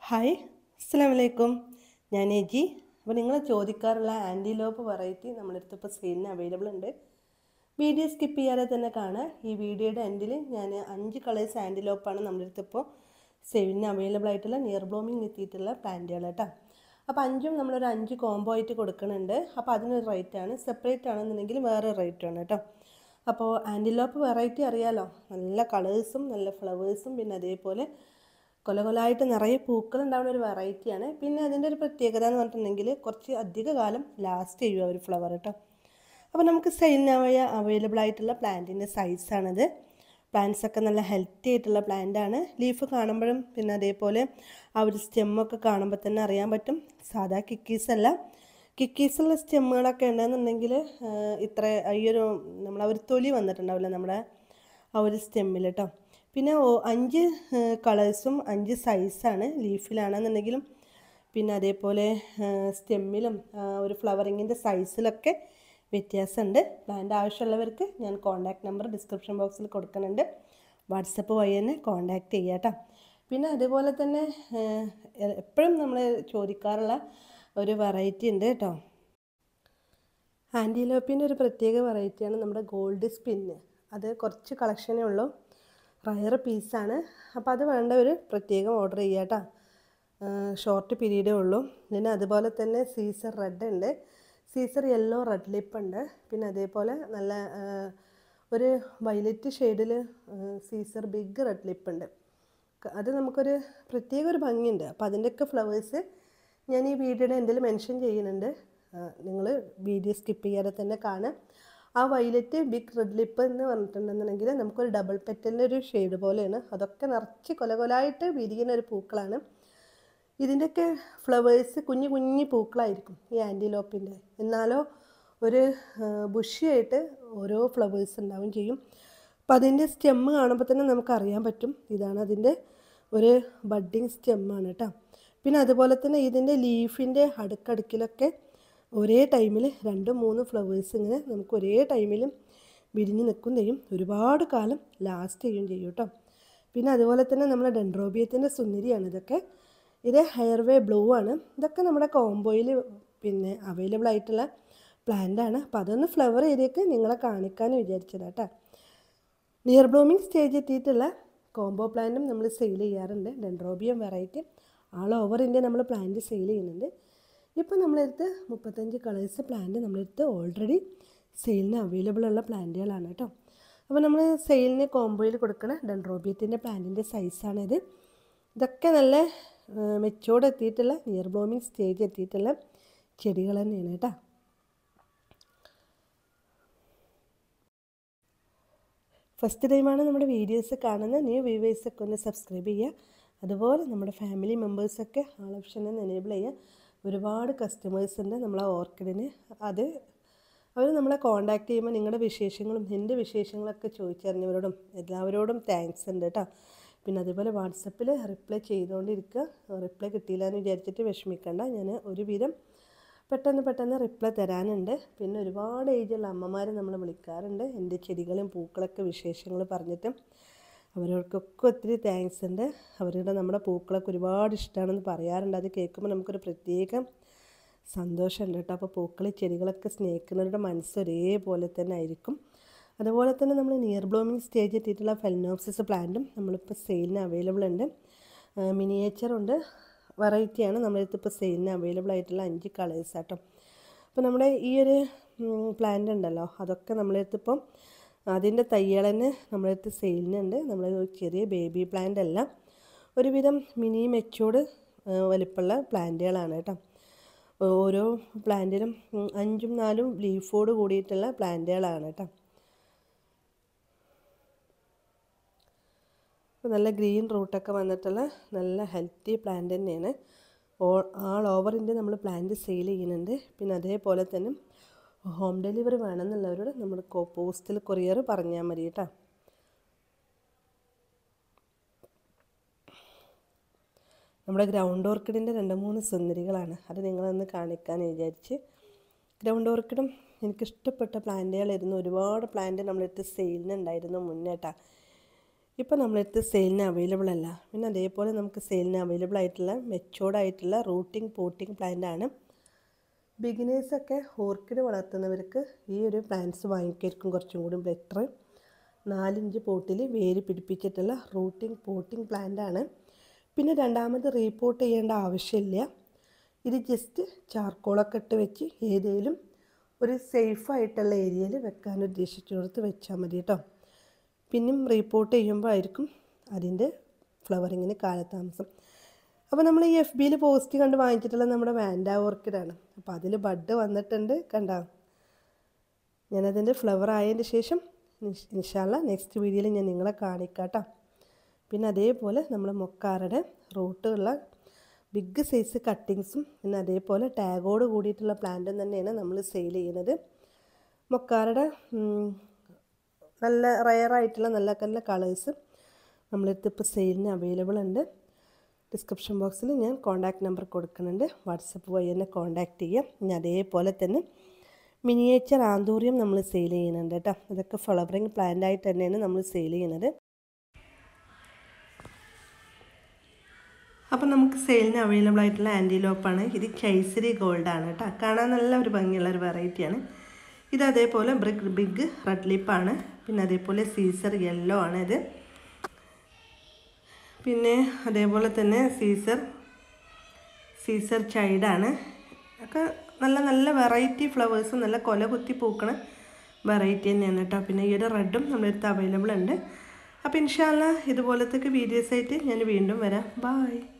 hi അസ്സാം വലൈക്കും ഞാൻ എജി അപ്പോൾ നിങ്ങൾ ചോദിക്കാറുള്ള ആൻറ്റിലോപ്പ് വെറൈറ്റി നമ്മുടെ അടുത്ത് ഇപ്പോൾ സെയിലിന് അവൈലബിൾ ഉണ്ട് വീഡിയോ സ്കിപ്പ് ചെയ്യാതെ തന്നെ കാണാം ഈ വീഡിയോയുടെ എൻഡിൽ ഞാൻ അഞ്ച് കളേഴ്സ് ആൻറ്റിലോപ്പാണ് നമ്മുടെ അടുത്ത് ഇപ്പോൾ സെയിലിന് അവൈലബിൾ ആയിട്ടുള്ള നിയർ ബ്ലൂമിങ് എത്തിയിട്ടുള്ള പ്ലാന്റുകൾ കേട്ടോ അപ്പോൾ അഞ്ചും നമ്മളൊരു അഞ്ച് കോംബോ ആയിട്ട് കൊടുക്കുന്നുണ്ട് അപ്പോൾ അതിനൊരു റേറ്റാണ് സെപ്പറേറ്റ് ആണെന്നുണ്ടെങ്കിൽ വേറെ റേറ്റാണ് കേട്ടോ അപ്പോൾ ആൻറ്റിലോപ്പ് വെറൈറ്റി അറിയാലോ നല്ല കളേഴ്സും നല്ല ഫ്ലവേഴ്സും പിന്നെ അതേപോലെ കൊല കൊലായിട്ട് നിറയെ പൂക്കൾ ഉണ്ടാവുന്ന ഒരു വെറൈറ്റിയാണ് പിന്നെ അതിൻ്റെ ഒരു പ്രത്യേകത എന്ന് പറഞ്ഞിട്ടുണ്ടെങ്കിൽ കുറച്ച് അധിക കാലം ലാസ്റ്റ് ചെയ്യും ആ ഒരു ഫ്ലവർ കേട്ടോ അപ്പോൾ നമുക്ക് സെയിലിനായ അവൈലബിൾ ആയിട്ടുള്ള പ്ലാന്റിൻ്റെ സൈസാണത് പ്ലാന്റ്സ് ഒക്കെ നല്ല ഹെൽത്തി ആയിട്ടുള്ള പ്ലാന്റ് ആണ് ലീഫ് കാണുമ്പോഴും പിന്നെ അതേപോലെ ആ ഒരു സ്റ്റെമ്മൊക്കെ കാണുമ്പോൾ തന്നെ അറിയാൻ പറ്റും സാധാ കിക്കീസ് അല്ല കിക്കീസുള്ള സ്റ്റെമ്മുകളൊക്കെ ഉണ്ടെന്നുണ്ടെങ്കിൽ ഇത്ര ഈ ഒരു നമ്മൾ ആ ഒരു തൊലി വന്നിട്ടുണ്ടാവില്ല നമ്മുടെ ആ ഒരു സ്റ്റെമ്മിൽ കേട്ടോ പിന്നെ ഓ- അഞ്ച് കളേഴ്സും അഞ്ച് സൈസാണ് ലീഫിലാണെന്നുണ്ടെങ്കിലും പിന്നെ അതേപോലെ സ്റ്റെമ്മിലും ഒരു ഫ്ലവറിങ്ങിൻ്റെ സൈസിലൊക്കെ വ്യത്യാസമുണ്ട് പ്ലാന്റ് ആവശ്യമുള്ളവർക്ക് ഞാൻ കോൺടാക്ട് നമ്പർ ഡിസ്ക്രിപ്ഷൻ ബോക്സിൽ കൊടുക്കുന്നുണ്ട് വാട്സപ്പ് വഴി തന്നെ കോൺടാക്ട് ചെയ്യാം കേട്ടോ പിന്നെ അതുപോലെ തന്നെ എപ്പോഴും നമ്മൾ ചോദിക്കാറുള്ള ഒരു വെറൈറ്റി ഉണ്ട് കേട്ടോ ആൻറ്റിലോപ്പിൻ്റെ ഒരു പ്രത്യേക വെറൈറ്റിയാണ് നമ്മുടെ ഗോൾഡ് സ്പിന്ന് അത് കുറച്ച് കളക്ഷനേ ഉള്ളൂ റയർ പീസാണ് അപ്പോൾ അത് വേണ്ടവർ പ്രത്യേകം ഓർഡർ ചെയ്യുക കേട്ടോ ഷോർട്ട് പീരീഡേ ഉള്ളൂ പിന്നെ അതുപോലെ തന്നെ സീസർ റെഡ് ഉണ്ട് സീസർ യെല്ലോ റെഡ് ലിപ്പ് ഉണ്ട് പിന്നെ അതേപോലെ നല്ല ആ, ഒരു വയലറ്റ് ഷെയ്ഡിൽ സീസർ ബിഗ് റെഡ് ലിപ്പ് ഉണ്ട് ക- അത് നമുക്കൊരു പ്രത്യേക ഒരു ഭംഗിയുണ്ട് അപ്പോൾ അതിൻ്റെയൊക്കെ ഫ്ലവേഴ്സ് ഞാൻ ഈ വീഡിയോയുടെ എന്തെങ്കിലും മെൻഷൻ ചെയ്യുന്നുണ്ട് നിങ്ങൾ വീഡിയോ സ്കിപ്പ് ചെയ്യാതെ തന്നെ കാണുക ആ വൈലറ്റ് ബിഗ് റെഡ് ലിപ്പ് എന്ന് പറഞ്ഞിട്ടുണ്ടെന്നുണ്ടെങ്കിൽ നമുക്കൊരു ഡബിൾ പെറ്റലിൻ്റെ ഒരു ഷെയ്ഡ് പോലെയാണ് അതൊക്കെ നിറച്ച് കൊല കൊലായിട്ട് വിരിയുന്ന ഒരു പൂക്കളാണ് ഇതിൻ്റെയൊക്കെ ഫ്ലവേഴ്സ് കുഞ്ഞു കുഞ്ഞു പൂക്കളായിരിക്കും ഈ ആൻറ്റിലോപ്പിൻ്റെ എന്നാലോ ഒരു ബുഷിയായിട്ട് ഓരോ ഫ്ലവേഴ്സ് ഉണ്ടാവും ചെയ്യും അപ്പം അതിൻ്റെ സ്റ്റെമ്മ് കാണുമ്പോൾ തന്നെ നമുക്ക് അറിയാൻ പറ്റും ഇതാണ് അതിൻ്റെ ഒരു ബഡ്ഡിങ് സ്റ്റെമ്മാണ് കേട്ടോ പിന്നെ അതുപോലെ തന്നെ ഇതിൻ്റെ ലീഫിൻ്റെ അടുക്കടുക്കിലൊക്കെ ഒരേ ടൈമിൽ രണ്ടും മൂന്നും ഫ്ലവേഴ്സ് ഇങ്ങനെ നമുക്ക് ഒരേ ടൈമിലും വിരിഞ്ഞ് നിൽക്കും ചെയ്യും ഒരുപാട് കാലം ലാസ്റ്റ് ചെയ്യും ചെയ്യും കേട്ടോ പിന്നെ അതുപോലെ തന്നെ നമ്മുടെ ഡെൻഡ്രോബിയത്തിൻ്റെ സുന്ദരിയാണ് ഇതൊക്കെ ഇത് ഹെയർവേ ബ്ലൂ ആണ് ഇതൊക്കെ നമ്മുടെ കോംബോയിൽ പിന്നെ അവൈലബിൾ ആയിട്ടുള്ള പ്ലാന്റ് ആണ് അപ്പോൾ അതൊന്ന് ഫ്ലവർ ഏരിയക്ക് നിങ്ങളെ കാണിക്കാൻ വിചാരിച്ചതാണ് കേട്ടോ നിയർ ബ്ലൂമിങ് സ്റ്റേജ് എത്തിയിട്ടുള്ള കോംബോ പ്ലാന്റും നമ്മൾ സെയിൽ ചെയ്യാറുണ്ട് dendrobium variety all over India നമ്മൾ പ്ലാന്റ് സെയിൽ ചെയ്യുന്നുണ്ട് ഇപ്പോൾ നമ്മളെടുത്ത് മുപ്പത്തഞ്ച് കളേഴ്സ് പ്ലാന്റ് നമ്മളെടുത്ത് ഓൾറെഡി സെയിലിന് അവൈലബിൾ ഉള്ള പ്ലാന്റുകളാണ് കേട്ടോ അപ്പോൾ നമ്മൾ സെയിലിന് കോംബോയിൽ കൊടുക്കുന്ന ഡെൻഡ്രോബിയത്തിൻ്റെ പ്ലാന്റിൻ്റെ സൈസാണിത് ഇതൊക്കെ നല്ല മെച്ചോട് എത്തിയിട്ടുള്ള നിയർ ബ്ലൂമിങ് സ്റ്റേജ് എത്തിയിട്ടുള്ള ചെടികൾ തന്നെയാണ് കേട്ടോ ഫസ്റ്റ് ടൈമാണ് നമ്മുടെ വീഡിയോസ് കാണുന്ന ന്യൂ വ്യൂവേഴ്സൊക്കെ ഒന്ന് സബ്സ്ക്രൈബ് ചെയ്യുക അതുപോലെ നമ്മുടെ ഫാമിലി മെമ്പേഴ്സൊക്കെ ആൾ ഓപ്ഷൻ ഒന്ന് എനേബിൾ ചെയ്യുക ഒരുപാട് കസ്റ്റമേഴ്സ് ഉണ്ട് നമ്മളെ ഓർക്കിഡിന് അത് അവർ നമ്മളെ കോൺടാക്ട് ചെയ്യുമ്പോൾ നിങ്ങളുടെ വിശേഷങ്ങളും എൻ്റെ വിശേഷങ്ങളൊക്കെ ചോദിച്ചറിഞ്ഞവരോടും എല്ലാവരോടും താങ്ക്സ് ഉണ്ട് കേട്ടോ പിന്നെ അതേപോലെ വാട്സപ്പിൽ റിപ്ലൈ ചെയ്തുകൊണ്ടിരിക്കുക റിപ്ലൈ കിട്ടിയില്ല എന്ന് വിചാരിച്ചിട്ട് വിഷമിക്കണ്ട ഞാൻ ഒരുവിധം പെട്ടെന്ന് പെട്ടെന്ന് റിപ്ലൈ തരാനുണ്ട് പിന്നെ ഒരുപാട് ഏജുള്ള അമ്മമാർ നമ്മൾ വിളിക്കാറുണ്ട് എൻ്റെ ചെടികളും പൂക്കളൊക്കെ വിശേഷങ്ങൾ പറഞ്ഞിട്ട് അവരോർക്കൊക്കെ ഒത്തിരി താങ്ക്സ് ഉണ്ട് അവരുടെ നമ്മുടെ പൂക്കളൊക്കെ ഒരുപാട് ഇഷ്ടമാണെന്ന് പറയാറുണ്ട് അത് കേൾക്കുമ്പോൾ നമുക്കൊരു പ്രത്യേകം സന്തോഷമുണ്ട് കേട്ടോ അപ്പോൾ പൂക്കൾ ചെടികളൊക്കെ സ്നേഹിക്കുന്നവരുടെ മനസ്സ് ഒരേപോലെ തന്നെ ആയിരിക്കും അതുപോലെ തന്നെ നമ്മൾ നിയർ ബ്ലൂമിങ് സ്റ്റേജ് എത്തിയിട്ടുള്ള ഫെലിനോപ്സിസ് പ്ലാന്റും നമ്മളിപ്പോൾ സെയിലിന് അവൈലബിൾ ഉണ്ട് മിനിയേച്ചറുണ്ട് വെറൈറ്റിയാണ് നമ്മളടുത്ത് ഇപ്പോൾ സെയിലിന് അവൈലബിൾ ആയിട്ടുള്ള അഞ്ച് കളേഴ്സ് ആട്ടോ അപ്പോൾ നമ്മുടെ ഈ ഒരു പ്ലാന്റ് ഉണ്ടല്ലോ അതൊക്കെ നമ്മളടുത്ത് ഇപ്പം അതിൻ്റെ തയ്യൽ തന്നെ നമ്മളടുത്ത് സെയിലിനുണ്ട് നമ്മൾ ചെറിയ ബേബി പ്ലാന്റ് അല്ല ഒരുവിധം മിനി മെച്ചോട് വലിപ്പമുള്ള പ്ലാന്റുകളാണ് കേട്ടോ ഓരോ പ്ലാന്റിനും ഉം, അഞ്ചും നാലും ലീഫോട് കൂടിയിട്ടുള്ള പ്ലാന്റുകളാണ് കേട്ടോ അപ്പോൾ നല്ല ഗ്രീൻ റൂട്ടൊക്കെ വന്നിട്ടുള്ള നല്ല ഹെൽത്തി പ്ലാന്റ് തന്നെയാണ് ഓൾ ആൾ ഓവർ ഇന്ത്യ നമ്മൾ പ്ലാന്റ് സെയിൽ ചെയ്യുന്നുണ്ട് പിന്നെ അതേപോലെ തന്നെ ഹോം ഡെലിവറി വേണമെന്നുള്ളവരോട് നമ്മൾ പോസ്റ്റിൽ കൊറിയർ പറഞ്ഞാൽ മതി കേട്ടോ നമ്മുടെ ഗ്രൗണ്ട് ഓർക്കിഡിൻ്റെ രണ്ട് മൂന്ന് സുന്ദരികളാണ് അത് നിങ്ങളൊന്ന് കാണിക്കാൻ വിചാരിച്ച് ഗ്രൗണ്ട് ഓർക്കിഡും എനിക്കിഷ്ടപ്പെട്ട പ്ലാന്റുകളായിരുന്നു ഒരുപാട് പ്ലാന്റ് നമ്മളടുത്ത് സെയിലിനുണ്ടായിരുന്നു മുന്നേട്ടാ ഇപ്പോൾ നമ്മളടുത്ത് സെയിലിന് അവൈലബിൾ അല്ല പിന്നെ അതേപോലെ നമുക്ക് സെയിലിന് അവൈലബിൾ ആയിട്ടുള്ള മെച്ചോർഡ് ആയിട്ടുള്ള റൂട്ടിംഗ് പോട്ടിംഗ് പ്ലാന്റ് ആണ് ബിഗിനേഴ്സൊക്കെ ഓർക്കിഡ് വളർത്തുന്നവർക്ക് ഈ ഒരു പ്ലാന്റ്സ് വാങ്ങിക്കായിരിക്കും കുറച്ചും കൂടി ബെറ്റർ നാലിഞ്ച് പോട്ടിൽ വേര് പിടിപ്പിച്ചിട്ടുള്ള റൂട്ടിംഗ് പോട്ടിംഗ് പ്ലാന്റ് ആണ് പിന്നെ രണ്ടാമത് റീപോർട്ട് ചെയ്യേണ്ട ആവശ്യമില്ല ഇത് ജസ്റ്റ് ചാർക്കോളൊക്കെ ഇട്ട് വെച്ച് ഏതെങ്കിലും ഒരു സേഫ് ആയിട്ടുള്ള ഏരിയയിൽ വെക്കാൻ ഉദ്ദേശിച്ചിടത്ത് വെച്ചാൽ മതി കേട്ടോ പിന്നെയും റീപോർട്ട് ചെയ്യുമ്പോൾ ആയിരിക്കും അതിൻ്റെ ഫ്ലവറിങ്ങിന് കാലതാമസം അപ്പോൾ നമ്മൾ ഈ എഫ് ബിയിൽ പോസ്റ്റ് കണ്ട് വാങ്ങിച്ചിട്ടുള്ള നമ്മുടെ വാൻഡ ഓർക്കിഡാണ് അപ്പോൾ അതിൽ ബഡ് വന്നിട്ടുണ്ട് കണ്ട ഞാനതിൻ്റെ ഫ്ലവർ ആയതിൻ്റെ ശേഷം ഇൻഷാല്ല നെക്സ്റ്റ് വീഡിയോയിൽ ഞാൻ നിങ്ങളെ കാണിക്കാട്ടോ പിന്നെ അതേപോലെ നമ്മൾ മൊക്കാറയുടെ റൂട്ടുള്ള ബിഗ് സൈസ് കട്ടിങ്സും പിന്നെ അതേപോലെ ടാഗോട് കൂടിയിട്ടുള്ള പ്ലാന്റും തന്നെയാണ് നമ്മൾ സെയിൽ ചെയ്യുന്നത് മൊക്കാറയുടെ നല്ല റയറായിട്ടുള്ള നല്ല നല്ല കളേഴ്സ് നമ്മളടുത്ത് ഇപ്പോൾ സെയിലിന് അവൈലബിൾ ഉണ്ട് ഡിസ്ക്രിപ്ഷൻ ബോക്സിൽ ഞാൻ കോൺടാക്റ്റ് നമ്പർ കൊടുക്കുന്നുണ്ട് വാട്സപ്പ് വഴി എന്നെ കോൺടാക്റ്റ് ചെയ്യാം ഇനി അതേപോലെ തന്നെ മിനിയേച്ചർ ആന്തൂറിയം നമ്മൾ സെയിൽ ചെയ്യുന്നുണ്ട് കേട്ടോ ഇതൊക്കെ ഫ്ലവറിങ് പ്ലാന്റ് ആയിട്ട് തന്നെയാണ് നമ്മൾ സെയിൽ ചെയ്യുന്നത് അപ്പം നമുക്ക് സെയിലിന് അവൈലബിൾ ആയിട്ടുള്ള ആൻറ്റിലോപ്പാണ് ഇത് ചൈസരി ഗോൾഡ് ആണ് കേട്ടോ കാണാൻ നല്ല ഒരു ഭംഗിയുള്ള ഒരു വെറൈറ്റിയാണ് ഇത് അതേപോലെ ബ്രിഗ് ബിഗ് റെഡ് ലിപ്പാണ് പിന്നെ അതേപോലെ സീസർ യെല്ലോ ആണ് ഇത് പിന്നെ അതേപോലെ തന്നെ സീസർ സീസർ ചൈഡാണ് ഒക്കെ നല്ല നല്ല വെറൈറ്റി ഫ്ലവേഴ്സും നല്ല കൊല കുത്തി പൂക്കണ വെറൈറ്റി തന്നെയാണ് കേട്ടോ പിന്നെ ഈ ഒരു റെഡും നമ്മുടെ അടുത്ത് അവൈലബിൾ ഉണ്ട് അപ്പോൾ ഇൻഷാല്ല ഇതുപോലത്തെ വീഡിയോസ് ആയിട്ട് ഞാൻ വീണ്ടും വരാം ബായ്